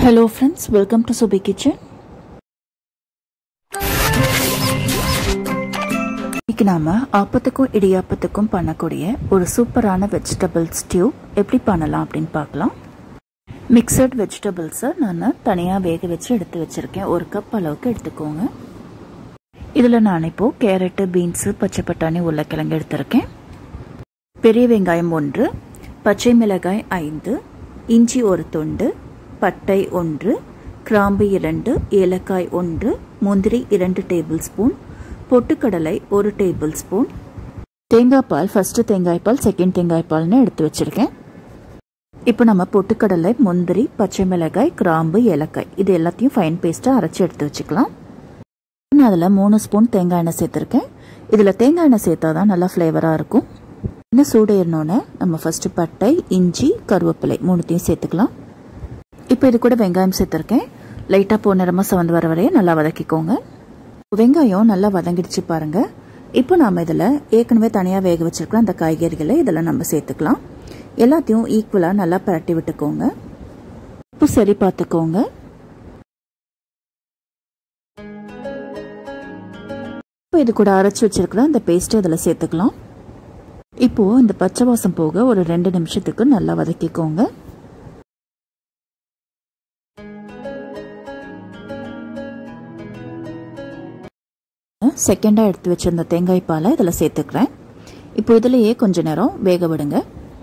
hello friends welcome to Subi kitchen இன்னைக்கு நாம ஆப்பத்துக்கும் இடியாப்பத்துக்கும் பண்ணக்கூடிய ஒரு சூப்பரான வெஜிடபிள் ஸ்டியூ எப்படி பண்ணலாம் அப்படின்னு பார்க்கலாம் மிக்சட் வெஜிடபிள்ஸை நான் தனியாக வேக வச்சு எடுத்து வச்சுருக்கேன் ஒரு கப் அளவுக்கு எடுத்துக்கோங்க இதில் நான் இப்போது கேரட்டு பீன்ஸு பச்சை பட்டாணி உருளைக்கிழங்கு எடுத்திருக்கேன் பெரிய வெங்காயம் ஒன்று பச்சை மிளகாய் ஐந்து இஞ்சி ஒரு துண்டு பட்டை ஒன்று கிராம்பு இரண்டு ஏலக்காய் ஒன்று முந்திரி இரண்டு டேபிள் ஸ்பூன் பொட்டுக்கடலை ஒரு டேபிள் ஸ்பூன் தேங்காய் பால் ஃபஸ்ட்டு தேங்காய் பால் செகண்ட் தேங்காய் பால்னு எடுத்து வச்சுருக்கேன் இப்போ நம்ம பொட்டுக்கடலை முந்திரி பச்சை மிளகாய் கிராம்பு ஏலக்காய் இது எல்லாத்தையும் ஃபைன் பேஸ்ட்டாக அரைச்சி எடுத்து வச்சுக்கலாம் நான் அதில் மூணு ஸ்பூன் தேங்காய் எண்ணெய் சேர்த்துருக்கேன் இதில் தேங்காய் எண்ணெய் சேர்த்தா தான் நல்லா ஃப்ளேவராக இருக்கும் எண்ணெய் சூடேறினோன்னே நம்ம ஃபஸ்ட்டு பட்டை இஞ்சி கருவேப்பிலை மூணுத்தையும் சேர்த்துக்கலாம் இப்போ இது கூட வெங்காயம் சேர்த்துருக்கேன் லைட்டாக பொன்னிறமாக சவந்து வர வரையும் நல்லா வதக்கிக்கோங்க வெங்காயம் நல்லா வதங்கிடுச்சு பாருங்க இப்போ நாம் இதில் ஏற்கனவே தனியாக வேக வச்சிருக்கிற அந்த காய்கறிகளை இதில் நம்ம சேர்த்துக்கலாம் எல்லாத்தையும் ஈக்குவலாக நல்லா பரட்டி விட்டுக்கோங்க இப்போ சரி பார்த்துக்கோங்க இப்போ இது கூட அரைச்சி வச்சிருக்கிற அந்த பேஸ்ட்டை இதில் சேர்த்துக்கலாம் இப்போது இந்த பச்சை வாசம் போக ஒரு ரெண்டு நிமிஷத்துக்கு நல்லா வதக்கிக்கோங்க செகண்டாக எடுத்து வச்சிருந்த தேங்காய் பாலை இதில் சேர்த்துக்கிறேன் இப்போ இதிலேயே கொஞ்ச நேரம் வேக விடுங்க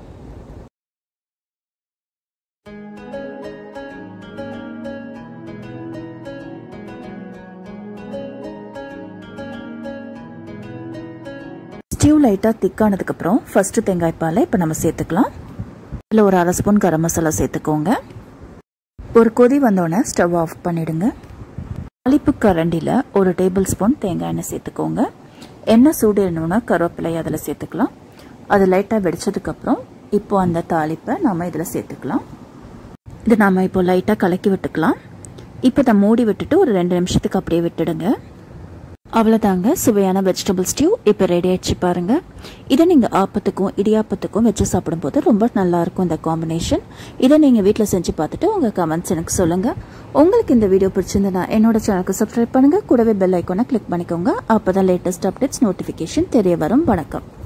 ஸ்டியூ லைட்டாக திக்கானதுக்கப்புறம் ஃபஸ்ட்டு தேங்காய் பாலை இப்போ நம்ம சேர்த்துக்கலாம் இதில் ஒரு அரை ஸ்பூன் கரம் மசாலா சேர்த்துக்கோங்க ஒரு கொதி வந்தோடனே ஸ்டவ் ஆஃப் பண்ணிடுங்க தாளிப்பு கரண்டியில் ஒரு டேபிள் ஸ்பூன் தேங்காய் எண்ணெய் சேர்த்துக்கோங்க எண்ணெய் சூடிடணுன்னா கருவேப்பிலை அதில் சேர்த்துக்கலாம் அது லைட்டாக வெடிச்சதுக்கப்புறம் இப்போ அந்த தாளிப்பை நம்ம இதில் சேர்த்துக்கலாம் இது நாம் இப்போ லைட்டாக கலக்கி விட்டுக்கலாம் இப்போ இதை மூடி விட்டுட்டு ஒரு ரெண்டு நிமிஷத்துக்கு அப்படியே விட்டுடுங்க அவ்வளோதாங்க சுவையான வெஜிடபிள் ஸ்டியூ இப்போ ரெடி ஆயிடுச்சு பாருங்க இதை நீங்கள் ஆப்பத்துக்கும் இடியாப்பத்துக்கும் வச்சு சாப்பிடும்போது ரொம்ப நல்லாயிருக்கும் இந்த காம்பினேஷன் இதை நீங்கள் வீட்டில் செஞ்சு பார்த்துட்டு உங்கள் கமெண்ட்ஸ் எனக்கு சொல்லுங்கள் உங்களுக்கு இந்த வீடியோ பிடிச்சிருந்தனா என்னோட சேனலுக்கு சப்ஸ்கிரைப் பண்ணுங்கள் கூடவே பெல் ஐக்கானை கிளிக் பண்ணிக்கோங்க அப்போ தான் லேட்டஸ்ட் அப்டேட்ஸ் நோட்டிஃபிகேஷன் தெரிய வரும் வணக்கம்